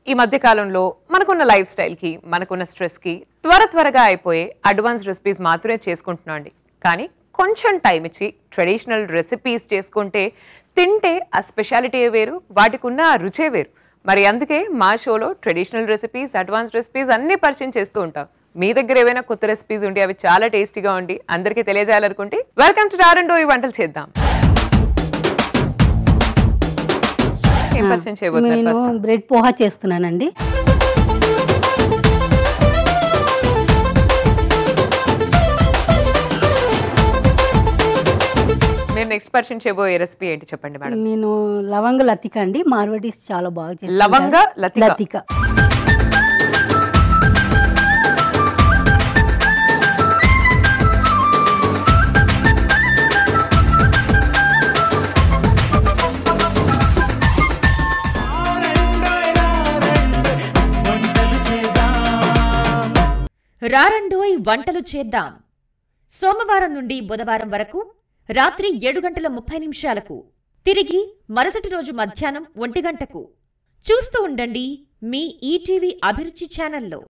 ఈ మధ్య కాలంలో మనకున్న లైఫ్ స్టైల్కి మనకున్న స్ట్రెస్కి త్వర త్వరగా అయిపోయే అడ్వాన్స్ రెసిపీస్ మాత్రమే చేసుకుంటున్నాం అండి కానీ కొంచెం టైం ఇచ్చి ట్రెడిషనల్ రెసిపీస్ చేసుకుంటే తింటే ఆ స్పెషాలిటీ వేరు వాటికి ఉన్న ఆ రుచే వేరు మరి అందుకే మా షోలో ట్రెడిషనల్ రెసిపీస్ అడ్వాన్స్ రెసిపీస్ అన్ని పరిచయం చేస్తూ ఉంటాం మీ దగ్గర ఏవైనా కొత్త రెసిపీస్ ఉంటే అవి చాలా టేస్టీగా ఉండి అందరికీ తెలియజేయాలనుకుంటే వెల్కమ్ టు రారండో ఈ వంటలు చేద్దాం ఏం పరిచయం చేయబోతున్నారు నేను ఫస్ట్ బ్రెడ్ పోహా చేస్తున్నానండి మీరు నెక్స్ట్ పరిచయం చేయబోయే రెసిపీ ఏంటి చెప్పండి మేడం నేను లవంగ లతిక అండి మార్వడీస్ చాలా బాగా చేస్తుంటారు. లవంగ లతిక. లతిక రారండోయ్ వంటలు చేద్దాం సోమవారం నుండి బుధవారం వరకు రాత్రి ఏడు గంటల ముప్పై నిమిషాలకు తిరిగి మరుసటి రోజు మధ్యాహ్నం ఒంటి గంటకు చూస్తూ ఉండండి మీ ఈటీవీ అభిరుచి ఛానల్లో